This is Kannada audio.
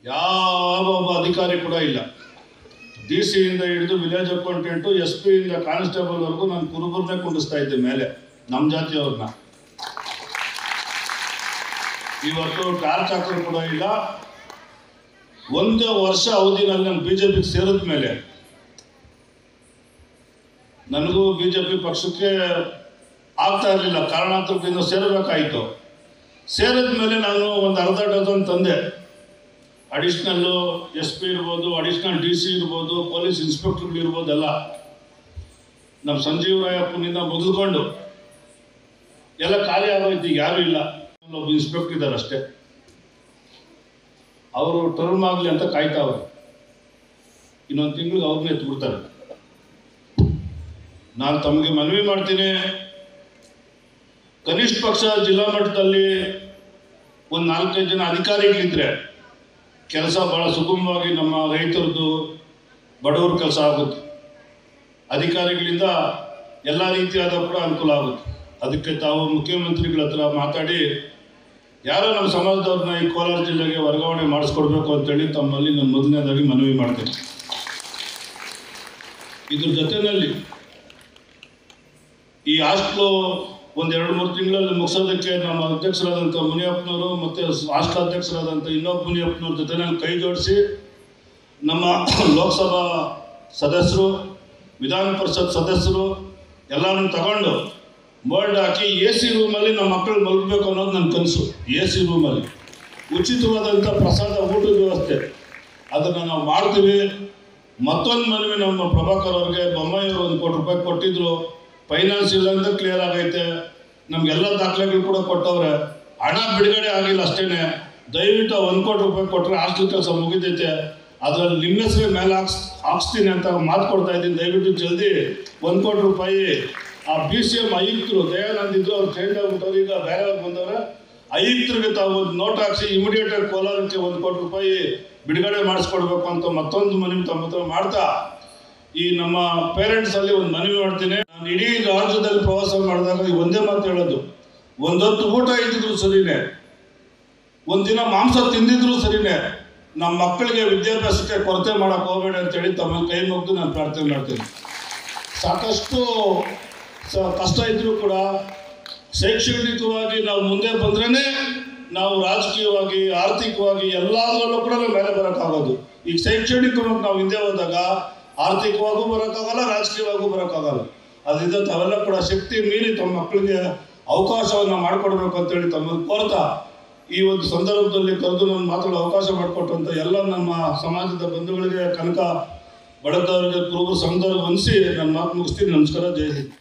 ಯಾವ ಒಬ್ಬ ಅಧಿಕಾರಿ ಕೂಡ ಇಲ್ಲ ಡಿ ಸಿಯಿಂದ ಹಿಡಿದು ವಿಲೇಜ್ ಅಕೌಂಟೆಂಟು ಎಸ್ ಪಿಯಿಂದ ಕಾನ್ಸ್ಟೇಬಲ್ವರೆಗೂ ನಾನು ಕುರುಬರನ್ನೇ ಕುಂಡಿಸ್ತಾ ಇದ್ದೆ ಮೇಲೆ ನಮ್ಮ ಜಾತಿಯವ್ರನ್ನ ಇವತ್ತು ಟಾರ್ಚ್ ಹಾಕೋರು ಕೂಡ ಇಲ್ಲ ಒಂದು ವರ್ಷ ಅವಧಿನಲ್ಲಿ ನಾನು ಬಿ ಜೆ ಪಿಗೆ ಸೇರಿದ ಮೇಲೆ ನನಗೂ ಬಿ ಜೆ ಪಿ ಪಕ್ಷಕ್ಕೆ ಆಗ್ತಾ ಇರಲಿಲ್ಲ ಕಾರಣಾಂತರದಿಂದ ಸೇರಬೇಕಾಯಿತು ಸೇರಿದ ಮೇಲೆ ನಾನು ಒಂದು ಅರ್ಧ ಡಜನ್ ತಂದೆ ಅಡಿಷ್ನಲ್ಲು ಎಸ್ ಪಿ ಇರ್ಬೋದು ಅಡಿಷ್ನಲ್ ಡಿ ಸಿ ಇರ್ಬೋದು ಪೊಲೀಸ್ ಇನ್ಸ್ಪೆಕ್ಟರ್ಗಳು ಇರ್ಬೋದೆಲ್ಲ ನಮ್ಮ ಸಂಜೀವ್ ರಾಯಪ್ಪನಿಂದ ಮೊದಲುಕೊಂಡು ಎಲ್ಲ ಖಾಲಿ ಆಗೋಯ್ತು ಈಗ ಯಾರೂ ಇಲ್ಲ ಒಬ್ಬ ಇನ್ಸ್ಪೆಕ್ಟರ್ ಇದ್ದಾರೆ ಅಷ್ಟೇ ಅವರು ಟರ್ಮ್ ಆಗಲಿ ಅಂತ ಕಾಯ್ತಾವ್ರೆ ಇನ್ನೊಂದು ತಿಂಗಳಿಗೆ ಅವ್ರನ್ನ ಎತ್ಬಿಡ್ತಾರೆ ನಾನು ತಮಗೆ ಮನವಿ ಮಾಡ್ತೀನಿ ಕನಿಷ್ಠ ಪಕ್ಷ ಜಿಲ್ಲಾ ಮಟ್ಟದಲ್ಲಿ ಒಂದು ನಾಲ್ಕೈದು ಜನ ಅಧಿಕಾರಿಗಳಿದ್ರೆ ಕೆಲಸ ಭಾಳ ಸುಗಮವಾಗಿ ನಮ್ಮ ರೈತರದ್ದು ಬಡವ್ರ ಕೆಲಸ ಆಗುತ್ತೆ ಅಧಿಕಾರಿಗಳಿಂದ ಎಲ್ಲ ರೀತಿಯಾದ ಕೂಡ ಅನುಕೂಲ ಆಗುತ್ತೆ ಅದಕ್ಕೆ ತಾವು ಮುಖ್ಯಮಂತ್ರಿಗಳ ಹತ್ರ ಮಾತಾಡಿ ಯಾರೋ ನಮ್ಮ ಸಮಾಜದವ್ರನ್ನ ಈ ಕೋಲಾರ ಜಿಲ್ಲೆಗೆ ವರ್ಗಾವಣೆ ಮಾಡಿಸ್ಕೊಡ್ಬೇಕು ಅಂತೇಳಿ ತಮ್ಮಲ್ಲಿ ನಾನು ಮೊದಲನೇದಾಗಿ ಮನವಿ ಮಾಡ್ತೇನೆ ಇದ್ರ ಜೊತೆಯಲ್ಲಿ ಈ ಹಾಸ್ಟ್ಲು ಒಂದು ಎರಡು ಮೂರು ತಿಂಗಳಲ್ಲಿ ಮುಗಿಸೋದಕ್ಕೆ ನಮ್ಮ ಅಧ್ಯಕ್ಷರಾದಂಥ ಮುನಿಯಪ್ಪನವರು ಮತ್ತು ಹಾಸ್ಟೆಲ್ ಅಧ್ಯಕ್ಷರಾದಂಥ ಇನ್ನೊಬ್ಬ ಮುನಿಯಪ್ಪನವ್ರ ಜೊತೆನಲ್ಲಿ ಕೈ ಜೋಡಿಸಿ ನಮ್ಮ ಲೋಕಸಭಾ ಸದಸ್ಯರು ವಿಧಾನ ಪರಿಷತ್ ಸದಸ್ಯರು ಎಲ್ಲರನ್ನು ತಗೊಂಡು ಬೋರ್ಡ್ ಹಾಕಿ ಎ ಸಿ ರೂಮಲ್ಲಿ ನಮ್ಮ ಮಕ್ಕಳು ಮಲಗಬೇಕು ಅನ್ನೋದು ನನ್ನ ಕನಸು ಎ ಸಿ ರೂಮಲ್ಲಿ ಉಚಿತವಾದಂಥ ಪ್ರಸಾದ ಊಟದ ವ್ಯವಸ್ಥೆ ಅದನ್ನು ನಾವು ಮಾಡ್ತೀವಿ ಮತ್ತೊಂದು ಮನವಿ ನಮ್ಮ ಪ್ರಭಾಕರ್ ಅವ್ರಿಗೆ ಬೊಮ್ಮಾಯಿಯವರು ಒಂದು ಕೋಟಿ ರೂಪಾಯಿ ಕೊಟ್ಟಿದ್ರು ಫೈನಾನ್ಸ್ ಇಲ್ಲ ಅಂತ ಕ್ಲಿಯರ್ ಆಗೈತೆ ನಮಗೆಲ್ಲ ದಾಖಲೆಗಳು ಕೂಡ ಕೊಟ್ಟವ್ರೆ ಹಣ ಬಿಡುಗಡೆ ಆಗಿಲ್ಲ ಅಷ್ಟೇನೆ ದಯವಿಟ್ಟು ಒಂದು ಕೋಟಿ ರೂಪಾಯಿ ಕೊಟ್ಟರೆ ಹಾಸ್ಟೆಲ್ ಕೆಲಸ ಮುಗಿದೈತೆ ಅದರಲ್ಲಿ ನಿಮ್ಮ ಹೆಸರೇ ಮೇಲೆ ಹಾಕ್ಸ್ ಹಾಕ್ಸ್ತೀನಿ ಅಂತ ಮಾತು ಕೊಡ್ತಾ ಇದ್ದೀನಿ ದಯವಿಟ್ಟು ಜಲ್ದಿ ಒಂದು ಕೋಟಿ ರೂಪಾಯಿ ಆ ಬಿ ಸಿ ಎಂ ಆಯುಕ್ತರು ದಯಾನಂದ್ ಇದ್ರು ಅವ್ರು ಚೇಂಜ್ ಆಗ್ಬಿಟ್ಟವ್ರು ಈಗ ಬೇರೆ ಬಂದವ್ರೆ ಆಯುಕ್ತರಿಗೆ ತಾವು ಒಂದು ನೋಟ್ ಹಾಕ್ಸಿ ಇಮಿಡಿಯೇಟ್ ಆಗಿ ಕೋಲಾರಕ್ಕೆ ಒಂದು ಕೋಟಿ ರೂಪಾಯಿ ಬಿಡುಗಡೆ ಮಾಡಿಸ್ಕೊಡ್ಬೇಕು ಅಂತ ಮತ್ತೊಂದು ಮನವಿ ತಮ್ಮ ಹತ್ರ ಮಾಡ್ತಾ ಈ ನಮ್ಮ ಪೇರೆಂಟ್ಸ್ ಅಲ್ಲಿ ಒಂದು ಮನವಿ ಮಾಡ್ತೀನಿ ನಾನು ಇಡೀ ರಾಜ್ಯದಲ್ಲಿ ಪ್ರವಾಸ ಮಾಡಿದಾಗ ಈ ಒಂದೇ ಮಾತು ಹೇಳೋದು ಒಂದೊತ್ತು ಊಟ ಇದ್ದಿದ್ರು ಸರಿನೇ ಒಂದಿನ ಮಾಂಸ ತಿಂದಿದ್ರು ಸರಿನೇ ನಮ್ಮ ಮಕ್ಕಳಿಗೆ ವಿದ್ಯಾಭ್ಯಾಸಕ್ಕೆ ಕೊರತೆ ಮಾಡಕ್ಕೆ ಹೋಗಬೇಡ ಅಂತೇಳಿ ತಮ್ಮ ಕೈ ಮುಗಿದು ನಾನು ಪ್ರಾರ್ಥನೆ ಮಾಡ್ತೀನಿ ಸಾಕಷ್ಟು ಸ- ಕಷ್ಟ ಇದ್ರೂ ಕೂಡ ಶೈಕ್ಷಣಿಕವಾಗಿ ನಾವು ಮುಂದೆ ಬಂದ್ರೇ ನಾವು ರಾಜಕೀಯವಾಗಿ ಆರ್ಥಿಕವಾಗಿ ಎಲ್ಲದರಲ್ಲೂ ಕೂಡ ನಾವು ಮೇಲೆ ಬರೋಕ್ಕಾಗೋದು ಈಗ ಶೈಕ್ಷಣಿಕವಾಗಿ ನಾವು ಹಿಂದೆ ಹೋದಾಗ ಆರ್ಥಿಕವಾಗೂ ಬರೋಕ್ಕಾಗಲ್ಲ ರಾಜಕೀಯವಾಗೂ ಬರೋಕ್ಕಾಗಲ್ಲ ಅದರಿಂದ ತಾವೆಲ್ಲ ಕೂಡ ಶಕ್ತಿ ಮೀರಿ ತಮ್ಮ ಮಕ್ಕಳಿಗೆ ಅವಕಾಶವನ್ನು ಮಾಡಿಕೊಡ್ಬೇಕು ಅಂತೇಳಿ ತಮ್ಮನ್ನು ಕೋರ್ತಾ ಈ ಒಂದು ಸಂದರ್ಭದಲ್ಲಿ ಕರೆದು ನಾನು ಮಾತಾಡೋ ಅವಕಾಶ ಮಾಡಿಕೊಟ್ಟಂತ ಎಲ್ಲ ನಮ್ಮ ಸಮಾಜದ ಬಂಧುಗಳಿಗೆ ಕನಕ ಬಡತವರಿಗೆ ಕುರುಬರು ಸಂಘದವ್ರಿಗೆ ಹೊಂದಿಸಿ ನನ್ನ ಮಾತು ಮುಗಿಸ್ತೀನಿ ನಮಸ್ಕಾರ ಜೈ ಹಿಂದ್